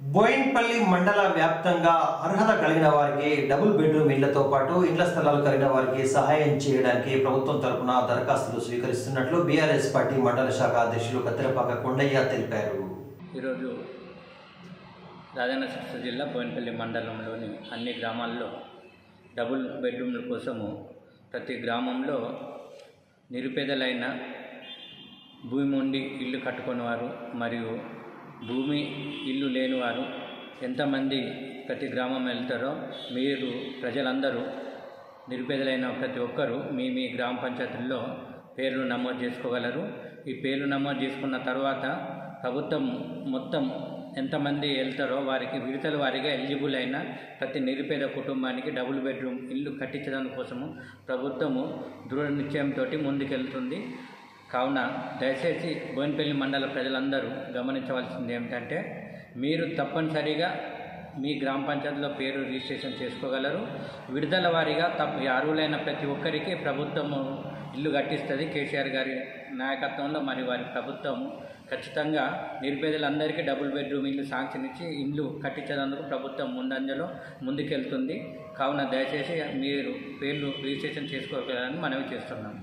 బోయిన్పల్లి మండల వ్యాప్తంగా అర్హత కలిగిన వారికి డబుల్ బెడ్రూమ్ ఇళ్లతో పాటు ఇండ్ల స్థలాలు కలిగిన వారికి సహాయం చేయడానికి ప్రభుత్వం తరపున దరఖాస్తులు స్వీకరిస్తున్నట్లు బీఆర్ఎస్ పార్టీ మండల శాఖ అధ్యక్షులు కత్తిరపాక కొండయ్య తెలిపారు ఈరోజు రాజన్న సిరిసిల్ల జిల్లా బోయినపల్లి మండలంలోని అన్ని గ్రామాల్లో డబుల్ బెడ్రూమ్ల కోసము ప్రతి గ్రామంలో నిరుపేదలైన భూమి ఉండి ఇల్లు కట్టుకుని వారు మరియు భూమి ఇల్లు లేని వారు ఎంతమంది ప్రతి గ్రామం వెళ్తారో మీరు ప్రజలందరూ నిరుపేదలైన ప్రతి ఒక్కరూ మీ మీ గ్రామ పంచాయతీల్లో పేర్లు నమోదు చేసుకోగలరు ఈ పేర్లు నమోదు చేసుకున్న తర్వాత ప్రభుత్వం మొత్తం ఎంతమంది వెళ్తారో వారికి విడతల వారిగా ఎలిజిబుల్ అయిన ప్రతి నిరుపేద కుటుంబానికి డబుల్ బెడ్రూమ్ ఇల్లు కట్టించడం కోసము ప్రభుత్వము దృఢ నిశ్చయంతో ముందుకెళ్తుంది కావున దయచేసి బోయినపల్లి మండల ప్రజలందరూ గమనించవలసింది ఏమిటంటే మీరు తప్పనిసరిగా మీ గ్రామ పంచాయతీలో పేరు రిజిస్ట్రేషన్ చేసుకోగలరు విడుదల వారీగా తప్ప అర్హులైన ప్రతి ఒక్కరికి ప్రభుత్వము ఇల్లు కట్టిస్తుంది కేసీఆర్ గారి నాయకత్వంలో మరి వారి ప్రభుత్వం ఖచ్చితంగా నిరుపేదలందరికీ డబుల్ బెడ్రూమ్ ఇల్లు శాంక్షన్ ఇచ్చి ఇల్లు కట్టించేందుకు ప్రభుత్వం ముందంజలో ముందుకెళ్తుంది కావున దయచేసి మీరు పేర్లు రిజిస్ట్రేషన్ చేసుకోగలని మనవి చేస్తున్నాం